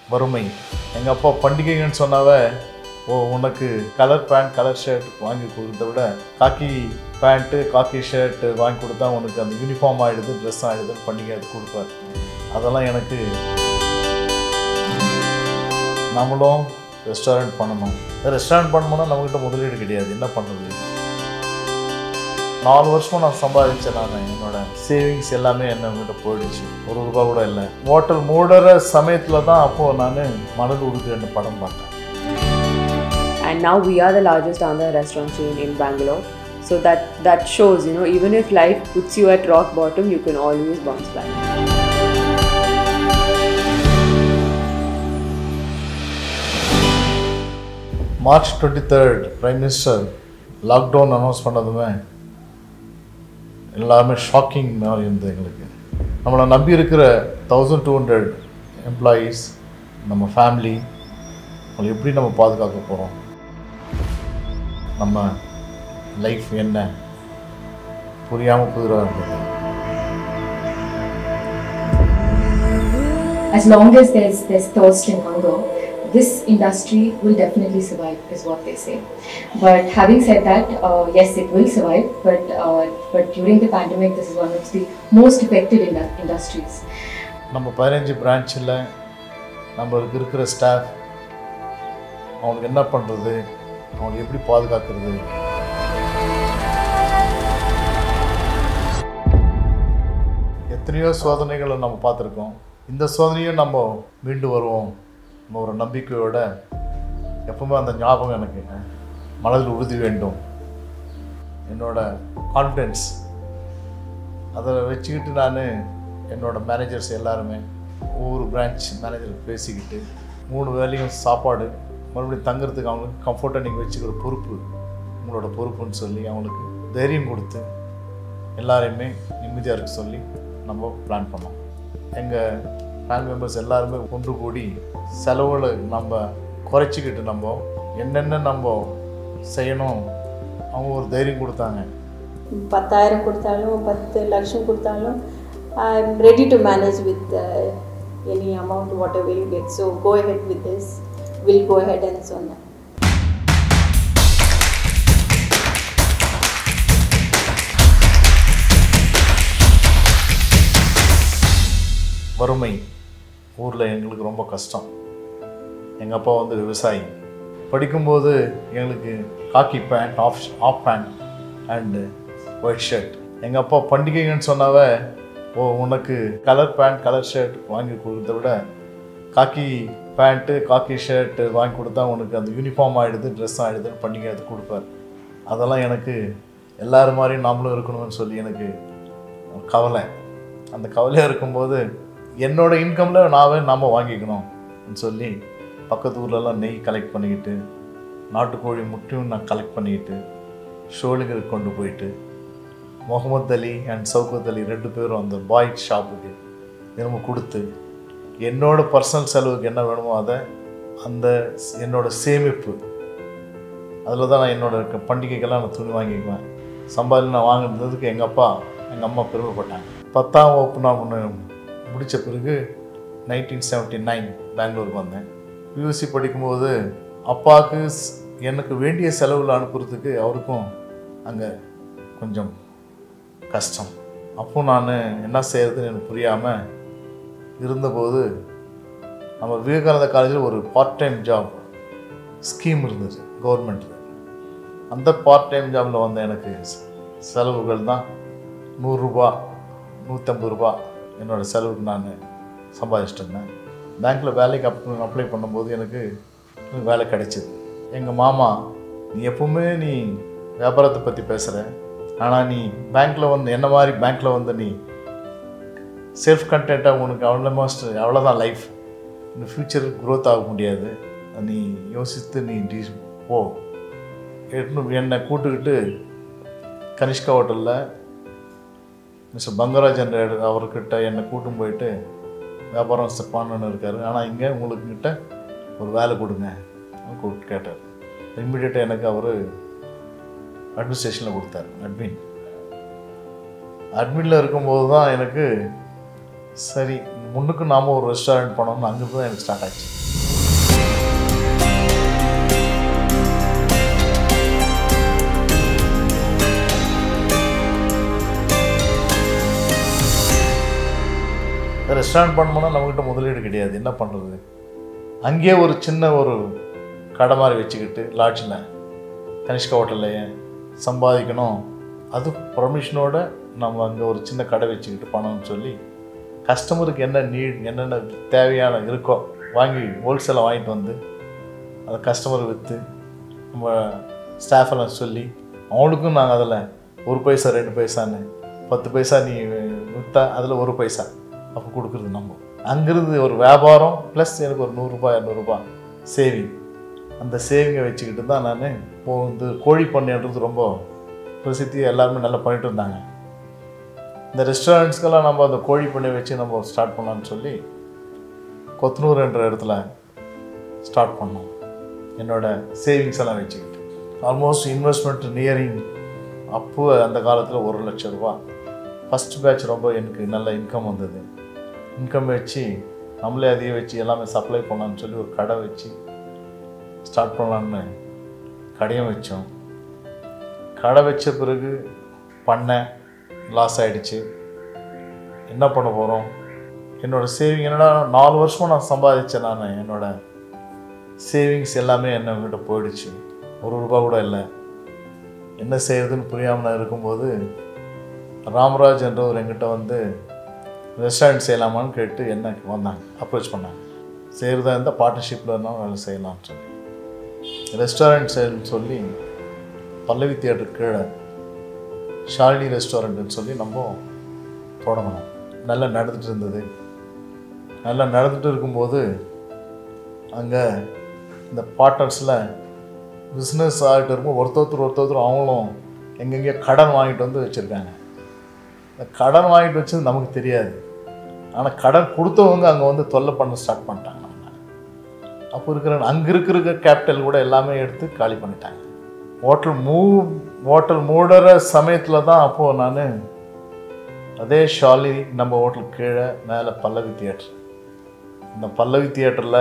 வறுமை எங்கள் அப்பா பண்டிகைன்னு சொன்னாவே ஓ உனக்கு கலர் பேண்ட் கலர் ஷர்ட் வாங்கி கொடுத்த விட காக்கி பேண்ட்டு காக்கி ஷர்ட்டு வாங்கி கொடுத்தா உனக்கு அந்த யூனிஃபார்ம் ஆகிடுது ட்ரெஸ் ஆகிடுதுன்னு பண்டிகை அது கொடுப்பார் அதெல்லாம் எனக்கு நம்மளும் ரெஸ்டாரண்ட் பண்ணணும் ரெஸ்டாரண்ட் பண்ணணும்னா நம்மக்கிட்ட முதலீடு கிடையாது என்ன பண்ணுறது நாலு வருஷமா நான் சம்பாதிச்சேன் நான் என்னோட சேவிங்ஸ் எல்லாமே என்னங்கிட்ட போயிடுச்சு ஒரு ரூபா கூட இல்லை ஹோட்டல் மூடுற சமயத்தில் தான் அப்போது நான் மணல் உடுக்கு ரெண்டு படம் பார்த்தேன் and now we are the largest Andhra restaurant chain in Bangalore. So that that shows, you know, even if life puts you at rock bottom, you can always bounce back. March twenty third prime minister lockdown announce பண்ணதுமே எல்லாமே shocking மாதிரி இருந்தது எங்களுக்கு நம்மளை நம்பி இருக்கிற thousand two hundred employees நம்ம family அவங்களை எப்படி நம்ம பாதுகாக்க போகிறோம் நம்ம லைஃப் என்ன புரியாமல் புதிராக இருந்தது as long as there's there's thirst and hunger, this industry will definitely survive, is what they say. But having said that, uh, yes, it will survive. But uh, but during the pandemic, this is one of the most affected indu- industries. நம்ம பதினஞ்சு பிரான்ச்சில் நம்மளுக்கு இருக்கிற staff அவங்களுக்கு என்ன பண்ணுறது அவங்களை எப்படி பாதுகாக்கிறது எத்தனையோ சோதனைகளை நம்ம பார்த்துருக்கோம் இந்த சோதனையும் நம்ம மீண்டு வருவோம் நம்ம ஒரு நம்பிக்கையோட எப்பவுமே அந்த ஞாபகம் எனக்கு மனதில் உறுதி வேண்டும் என்னோட கான்ஃபிடென்ஸ் அதை வச்சுக்கிட்டு நான் என்னோட மேனேஜர்ஸ் எல்லாருமே ஒவ்வொரு பிரான்ச் மேனேஜருக்கு பேசிக்கிட்டு மூணு வேலையும் சாப்பாடு மறுபடியும் தங்குறதுக்கு அவங்களுக்கு கம்ஃபர்ட்டாக நீங்கள் வச்சுக்கிற பொறுப்பு உங்களோட பொறுப்புன்னு சொல்லி அவங்களுக்கு தைரியம் கொடுத்து எல்லாரையுமே நிம்மதியாக இருக்க சொல்லி நம்ம பிளான் பண்ணோம் எங்கள் ஃபேமிலி மெம்பர்ஸ் எல்லாருமே ஒன்று கூடி செலவுகளை நம்ம குறைச்சிக்கிட்டு நம்ம என்னென்ன நம்ம செய்யணும் அவங்க ஒரு தைரியம் கொடுத்தாங்க பத்தாயிரம் கொடுத்தாலும் பத்து லட்சம் கொடுத்தாலும் I am ready to manage with any amount whatever you get so go ahead with this will go ahead சொன்னேன் வறுமை ஊரில் எங்களுக்கு ரொம்ப கஷ்டம் எங்கள் அப்பா வந்து விவசாயி படிக்கும்போது எங்களுக்கு khaki pant half half pant and white shirt எங்கள் அப்பா பண்டிகைன்னு சொன்னாவே ஓ உனக்கு கலர் பேண்ட் கலர் ஷர்ட் வாங்கி கொடுத்த விட காக்கி பேண்ட்டு காக்கி ஷர்ட்டு வாங்கி கொடுத்தா உனக்கு அந்த யூனிஃபார்ம் ஆகிடுது ட்ரெஸ் ஆகிடுதுன்னு பண்டிகை அது கொடுப்பார் அதெல்லாம் எனக்கு எல்லாரும் மாதிரியும் நாமளும் இருக்கணும்னு சொல்லி எனக்கு கவலை அந்த கவலையாக இருக்கும்போது என்னோட இன்கமில் நாவே நாம் வாங்கிக்கணும்னு சொல்லி பக்கத்து ஊர்லலாம் நெய் கலெக்ட் பண்ணிக்கிட்டு நாட்டுக்கோழி முட்டையும் நான் கலெக்ட் பண்ணிக்கிட்டு ஷோலுங்களுக்கு கொண்டு போயிட்டு முகமது அலி அண்ட் சவுகத் அலி ரெண்டு பேரும் அந்த பாய் ஷாப்புக்கு தினமும் கொடுத்து என்னோட பர்சனல் செலவுக்கு என்ன வேணுமோ அதை அந்த ஸ்- என்னோட சேமிப்பு அதில் தான் நான் என்னோட க- பண்டிகைக்கெல்லாம் நான் துணி வாங்கிக்குவேன் சம்பாதி நான் வாங்கினதுக்கு எங்கள் அப்பா எங்கள் அம்மா பெருமைப்பட்டாங்க பத்தாம் வகுப்பு நான் ஒன்று முடித்த பிறகு நைன்டீன் செவன்ட்டி நைன் பெங்களூருக்கு வந்தேன் யூஎஸ்சி படிக்கும்போது அப்பாவுக்கு ஸ்- எனக்கு வேண்டிய செலவில் அனுப்புறதுக்கு அவருக்கும் அங்கே கொஞ்சம் கஷ்டம் அப்போ நான் என்ன செய்யறதுன்னு எனக்கு புரியாமல் இருந்தபோது நம்ம விவேகானந்தா காலேஜில் ஒரு பார்ட் டைம் ஜாப் ஸ்கீம் இருந்தது கவர்மெண்ட் அந்த பார்ட் டைம் ஜாபில் வந்த எனக்கு செ- செலவுகள் தான் நூறுரூபா நூற்றம்பது ரூபா என்னோடய செலவுக்கு நான் சம்பாதிச்சிட்டு இருந்தேன் பேங்க்கில் வேலைக்கு அப் அப்ளை பண்ணும்போது எனக்கு வேலை கிடைச்சிது எங்கள் மாமா நீ எப்பவுமே நீ வியாபாரத்தை பற்றி பேசுகிற ஆனால் நீ பேங்க்கில் வந்து என்ன மாதிரி பேங்க்கில் வந்து நீ செல்ஃப் கண்டென்ட்டாக உனக்கு ஆல்மோஸ்ட் அவ்வளோதான் லைஃப் இந்த ஃப்யூச்சர் க்ரோத் ஆக முடியாது நீ யோசித்து நீ டி போ எட்னு என்னை கூட்டுக்கிட்டு கனிஷ்கா ஹோட்டலில் மிஸ்டர் பங்கராஜ் என்ற இட- அவர்கிட்ட என்னை கூட்டும் போயிட்டு வியாபாரம் ஸ்ட- பண்ணணும்னு இருக்காரு ஆனால் இங்கே உங்களுக்கு கிட்ட ஒரு வேலை கொடுங்க அப்படின்னு கூப்பிட்டு கேட்டார் இம்மிடியட்டாக எனக்கு அவர் அட்மினிஸ்ட்ரேஷனில் கொடுத்தாரு அட்மின் அட்மினில் இருக்கும்போது தான் எனக்கு சரி முன்னுக்கு நாம் ஒரு ரெஸ்டாரண்ட் பண்ணணும்னு அங்கிருந்து தான் எனக்கு ஸ்டார்ட் ஆச்சு ரெஸ்டாரண்ட் பண்ணோம்னா நம்மக்கிட்ட முதலீடு கிடையாது என்ன பண்ணுறது அங்கேயே ஒரு சின்ன ஒரு கடை மாதிரி வச்சுக்கிட்டு லாட்ஜில் கனிஷ்கா ஹோட்டல்லையே சம்பாதிக்கணும் அது பர்மிஷனோட நம்ம அங்கே ஒரு சின்ன கடை வச்சுக்கிட்டு பண்ணணும்னு சொல்லி கஸ்டமருக்கு என்ன நீட் என்னென்ன தேவையான இருக்கோ வாங்கி ஹோல்சேலாக வாங்கிட்டு வந்து அதை கஸ்டமர் விற்று நம்ம ஸ்டாஃப் எல்லாம் சொல்லி அவங்களுக்கும் நாங்கள் அதில் ஒரு பைசா ரெண்டு பைசான்னு பத்து பைசா நீ விற்றா அதில் ஒரு பைசா அப்போ கொடுக்குறது நம்ம அங்கிருந்து ஒரு வியாபாரம் ப்ளஸ் எனக்கு ஒரு நூறுரூபா இரநூறுபா சேவிங் அந்த சேவிங்கை வச்சுக்கிட்டு தான் நான் இப்போ வந்து கோழி பண்ணைன்றது ரொம்ப பிரசித்தி எல்லாருமே நல்லா பண்ணிட்டு இருந்தாங்க இந்த ரெஸ்டாரண்ட்ஸ்க்கெல்லாம் நம்ம அந்த கோழி பண்ணை வச்சு நம்ம ஸ்டார்ட் பண்ணலாம்னு சொல்லி கொத்தனூர் என்ற இடத்துல ஸ்டார்ட் பண்ணோம் என்னோட சேவிங்ஸ் எல்லாம் வச்சுக்கிட்டு ஆல்மோஸ்ட் இன்வெஸ்ட்மெண்ட் நியரிங் அப்போ அந்த காலத்தில் ஒரு லட்ச ரூபா ஃபஸ்ட் பேட்ச் ரொம்ப எனக்கு நல்ல இன்கம் வந்தது இன்கம் வச்சு நம்மளே அதையே வச்சு எல்லாமே சப்ளை பண்ணலாம்னு சொல்லி ஒரு கடை வச்சு ஸ்டார்ட் பண்ணலான்னு கடையும் வச்சோம் கடை வச்ச பிறகு பண்ணேன் லாஸ் ஆயிடுச்சு என்ன பண்ண போகிறோம் என்னோட சேவிங் என்னடா நாலு வருஷமாக நான் சம்பாதிச்சேன் நான் என்னோட சேவிங்ஸ் எல்லாமே என்ன கிட்ட போயிடுச்சு ஒரு ரூபா கூட இல்லை என்ன செய்யறதுன்னு புரியாமல் நான் இருக்கும்போது ராமராஜ் என்றவர் என்கிட்ட வந்து ரெஸ்டாரண்ட் செய்யலாமான்னு கேட்டு என்ன வந்தாங்க அப்ரோச் பண்ணாங்க செய்கிறதா இருந்தால் பார்ட்னர்ஷிப்பில் இருந்தால் வேலை செய்யலாம்னு சொல்லி ரெஸ்டாரண்ட் செய்யணும்னு சொல்லி பல்லவி தியேட்டர் கீழே ஷாலினி ரெஸ்டாரண்ட்னு சொல்லி நம்ம தொடங்கணும் நல்லா நடந்துட்டு இருந்தது நல்லா நடந்துட்டு இருக்கும்போது அங்கே இந்த பார்ட்னர்ஸில் பிஸ்னஸ் ஆகிட்டு இருக்கும்போது ஒருத்தொருத்தர் ஒருத்தொருத்தர் அவங்களும் எங்கெங்கேயோ கடன் வாங்கிட்டு வந்து வச்சுருக்காங்க இந்த கடன் வாங்கிட்டு வச்சது நமக்கு தெரியாது ஆனால் கடன் கொடுத்தவங்க அங்கே வந்து தொல்லை பண்ண ஸ்டார்ட் பண்ணிட்டாங்க நம்ம அப்போ இருக்கிற அங்கே இருக்கிற கேபிட்டல் கூட எல்லாமே எடுத்து காலி பண்ணிட்டாங்க ஹோட்டல் மூ ஹோட்டல் மூடுற சமயத்தில் தான் அப்போது நான் அதே ஷாலி நம்ம ஹோட்டல் கீழே மேலே பல்லவி தியேட்டர் இந்த பல்லவி தியேட்டரில்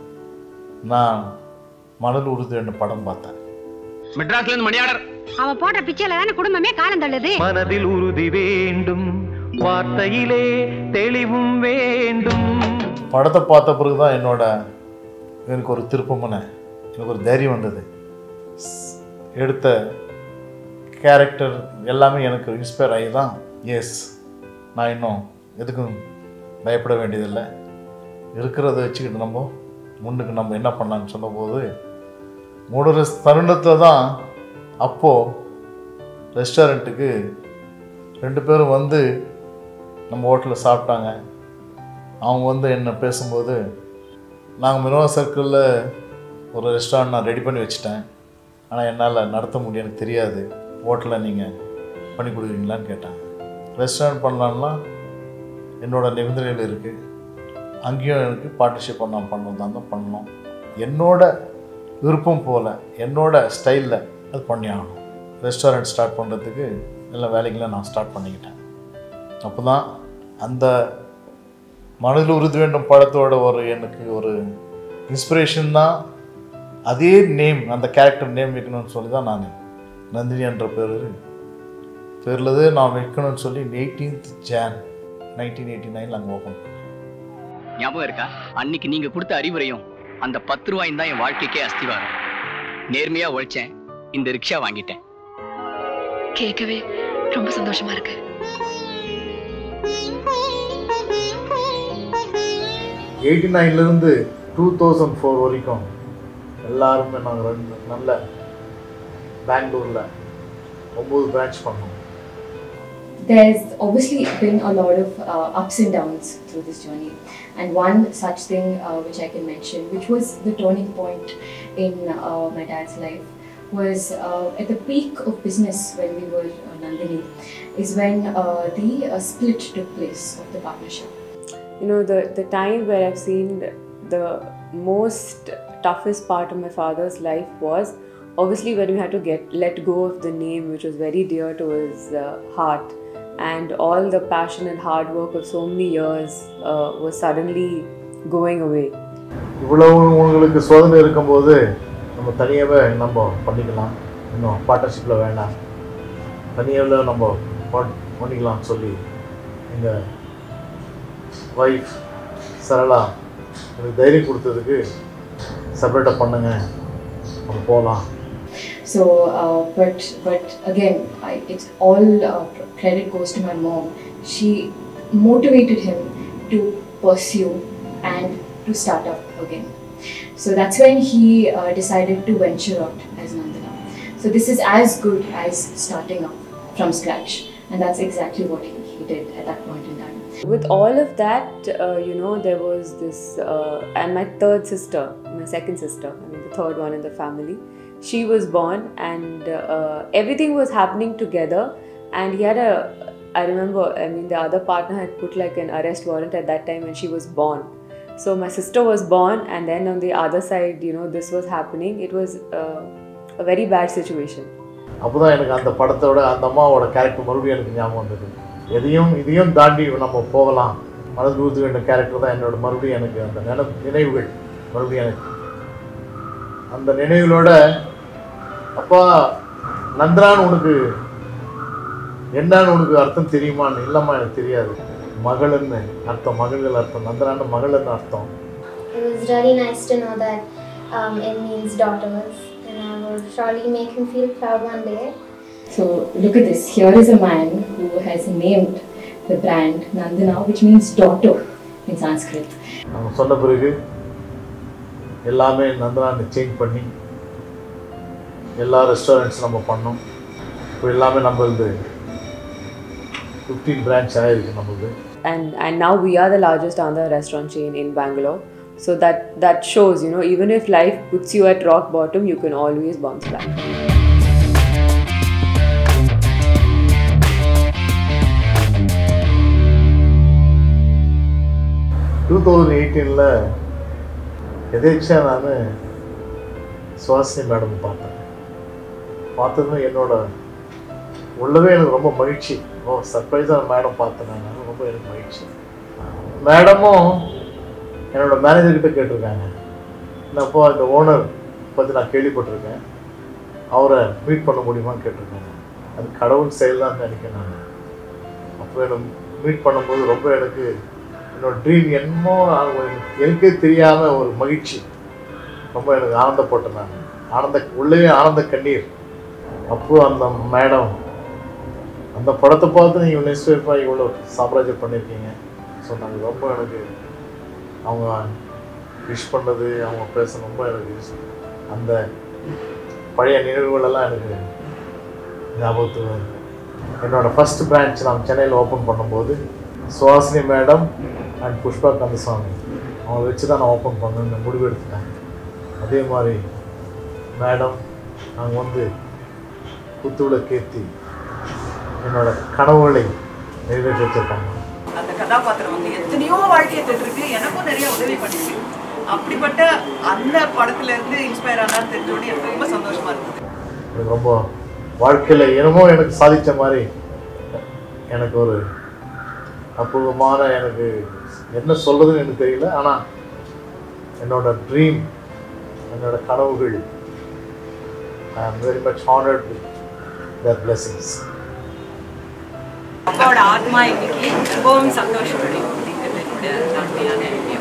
நான் மணல் உறுதி என்ற படம் பார்த்தேன் மெட்ராஸ்ல இருந்து மணியாளர் அவன் போட்ட பிச்சையில தானே குடும்பமே காலம் தள்ளுது மனதில் உறுதி வேண்டும் வார்த்தையிலே தெளிவும் வேண்டும் படத்தை பார்த்த பிறகு தான் என்னோட எனக்கு ஒரு திருப்பமுனை எனக்கு ஒரு தைரியம் வந்தது ஸ்- எடுத்த கேரக்டர் எல்லாமே எனக்கு இன்ஸ்பயர் ஆகி தான் எஸ் நான் இன்னும் எதுக்கும் பயப்பட வேண்டியதில்லை இருக்கிறத வச்சுக்கிட்டு நம்ம முன்னுக்கு நம்ம என்ன பண்ணலான்னு சொன்னபோது மூடுற தருணத்தில் தான் அப்போது ரெஸ்டாரண்ட்டுக்கு ரெண்டு பேரும் வந்து நம்ம ஹோட்டலில் சாப்பிட்டாங்க அவங்க வந்து என்ன பேசும்போது நாங்கள் மினோவா சர்க்கிளில் ஒரு ரெஸ்டாரண்ட் நான் ரெடி பண்ணி வச்சுட்டேன் ஆனால் என்னால் நடத்த முடியும் எனக்கு தெரியாது ஹோட்டலில் நீங்கள் பண்ணி கொடுக்குறீங்களான்னு கேட்டாங்க ரெஸ்டாரண்ட் பண்ணலான்னா என்னோட நிபந்தனைகள் இருக்குது அங்கேயும் எனக்கு பார்ட்னர்ஷிப் நான் பண்ணணும் தான் தான் பண்ணணும் என்னோட விருப்பம் போல் என்னோட ஸ்டைலில் அது பண்ணி ஆகணும் ரெஸ்டாரண்ட் ஸ்டார்ட் பண்ணுறதுக்கு எல்லா வேலைகளை நான் ஸ்டார்ட் பண்ணிக்கிட்டேன் அப்போ தான் அந்த மனதில் உறுதி வேண்டும் படத்தோட ஒரு எனக்கு ஒரு இன்ஸ்பிரேஷன் தான் அதே நேம் அந்த கேரக்டர் நேம் வைக்கணும்னு சொல்லி தான் நான் நந்தினி என்ற பேர் பேரில் நான் வைக்கணும்னு சொல்லி எயிட்டீன்த் ஜான் நைன்டீன் எயிட்டி நைனில் அங்கே ஓப்பன் ஞாபகம் இருக்கா அன்னைக்கு நீங்க கொடுத்த அறிவுரையும் அந்த பத்து ரூபாயும் தான் என் வாழ்க்கைக்கே அஸ்திவாரம் நேர்மையா உழைச்சேன் இந்த ரிக்ஷா வாங்கிட்டேன் கேட்கவே ரொம்ப சந்தோஷமா இருக்கு எயிட்டி நைன்லேருந்து டூ தௌசண்ட் ஃபோர் வரைக்கும் எல்லாருமே நாங்கள் ரெண்டு நல்ல பெங்களூரில் ஒம்பது பிரான்ச் பண்ணோம் There's obviously been a lot of uh, ups and downs through this journey, and one such thing uh, which I can mention, which was the turning point in uh, my dad's life, was uh, at the peak of business when we were uh, Nandini, is when uh, the uh, split took place of the partnership. you know the the time where i've seen the most toughest part of my father's life was obviously when we had to get let go of the name which was very dear to his uh, heart and all the passion and hard work of so many years uh, was suddenly going away. இவ்வளவு உங்களுக்கு சோதனை இருக்கும்போது நம்ம தனியாகவே நம்ம பண்ணிக்கலாம் இன்னும் பார்ட்னர்ஷிப்பில் வேண்டாம் தனியாகவே நம்ம பண்- பண்ணிக்கலாம்னு சொல்லி எங்கள் ஒய்ஃப் சரளா எனக்கு தைரியம் கொடுத்ததுக்கு செப்பரேட்டாக பண்ணுங்க நம்ம போகலாம் So, uh, but but again, I, it's all uh, credit goes to my mom. She motivated him to pursue and to start up again. So that's when he uh, decided to venture out as Nandana. So this is as good as starting up from scratch, and that's exactly what he, he did at that point in time. With all of that, uh, you know, there was this, uh, and my third sister, my second sister, I mean, the third one in the family, she was born, and uh, everything was happening together. And he had a, I remember, I mean, the other partner had put like an arrest warrant at that time when she was born. So my sister was born, and then on the other side, you know, this was happening. It was uh, a very bad situation. அப்போ தான் எனக்கு அந்த படத்தோட அந்த அம்மாவோட character மறுபடியும் எனக்கு ஞாபகம் வந்தது எதையும் இதையும் தாண்டி நம்ம போகலாம் மனது ஊத்து வேண்டிய கேரக்டர் தான் என்னோட மறுபடியும் எனக்கு அந்த நினை நினைவுகள் மறுபடியும் எனக்கு அந்த நினைவுகளோட அப்பா நந்தனான்னு உனக்கு என்னன்னு உனக்கு அர்த்தம் தெரியுமான்னு இல்லைம்மா எனக்கு தெரியாது மகள்னு அர்த்தம் மகள்கள் அர்த்தம் நந்தனான்னு மகள்னு அர்த்தம் It was really nice to know that um, it means daughters, and I will surely make him feel proud one day. So look at this. Here is a man who has named the brand Nandana, which means daughter in Sanskrit. நம்ம சொன்ன பிறகு எல்லாமே நந்தனான்னு change பண்ணி எல்லா restaurants நம்ம பண்ணோம் இப்போ எல்லாமே நம்மளது ஃபிஃப்டீன் பிரான்ச் ஆயிருக்கு நம்மளுது and and now we are the largest Andhra restaurant chain in Bangalore. So that that shows, you know, even if life puts you at rock bottom, you can always bounce back. Two thousand எயிட்டீனில் எதேச்சியாக நான் Suvasini madam பார்த்தேன் பார்த்ததும் என்னோட உள்ளவே எனக்கு ரொம்ப மகிழ்ச்சி ஓ சர்ப்ரைஸாக மேடம் பார்த்தேன் நான் ரொம்ப எனக்கு மகிழ்ச்சி மேடமும் என்னோட மேனேஜர்கிட்ட கேட்டிருக்காங்க என்னப்போ இந்த ஓனர் பற்றி நான் கேள்விப்பட்டிருக்கேன் அவரை மீட் பண்ண முடியுமான்னு கேட்டிருக்காங்க அது கடவுள் செயல் தான் நினைக்கிறேன் நான் அப்போ எனக்கு மீட் பண்ணும்போது ரொம்ப எனக்கு என்னோட ட்ரீம் என்னமோ அது எனக்கு- எனக்கே தெரியாத ஒரு மகிழ்ச்சி ரொம்ப எனக்கு ஆனந்தப்பட்டேன் நான் ஆனந்த உள்ளே ஆனந்த கண்ணீர் அப்போ அந்த மேடம் அந்த படத்தை பார்த்து நீங்கள் நெஸ்வேப்பாக இவ்வளோ சாம்ராஜ்யம் பண்ணியிருக்கீங்க ஸோ நாங்கள் ரொம்ப எனக்கு அவங்க விஷ் பண்ணது அவங்க பேச ரொம்ப எனக்கு use- அந்த பழைய நினைவுகளெல்லாம் எனக்கு ஞாபகத்துக்கு வருது என்னோட ஃபர்ஸ்ட் பிரான்ச் நான் சென்னையில் ஓப்பன் பண்ணும்போது சுவாசினி மேடம் அண்ட் புஷ்பா கந்தசாமி அவங்கள வச்சு தான் நான் ஓப்பன் பண்ணணும்னு முடிவு எடுத்துட்டேன் அதே மாதிரி மேடம் நாங்கள் வந்து குத்துவிளக்கேத்தி என்னோட கனவுகளை நிறைவேற்றி வச்சிருக்காங்க அந்த கதாபாத்திரம் வந்து எத்தனையோ வாழ்க்கையை தொட்டிருக்கு எனக்கும் நிறைய உதவி பண்ணிருக்கு அப்படிப்பட்ட அந்த படத்துல இருந்து இன்ஸ்பயர் ஆனான்னு தெரிஞ்சோடனே எனக்கு ரொம்ப சந்தோஷமா இருந்தது எனக்கு ரொம்ப வாழ்க்கையில் என்னமோ எனக்கு சாதித்த மாதிரி எனக்கு ஒரு அற்புதமான எனக்கு என்ன சொல்கிறதுன்னு எனக்கு தெரியல ஆனால் என்னோட ட்ரீம் என்னோட கனவுகள் I am very much honoured with their blessings அப்பாவோட ஆத்மா இன்னைக்கு ரொம்பவும் சந்தோஷப்படும் அப்படிங்கிறது என்னுடைய தாழ்மையான எண்ணம்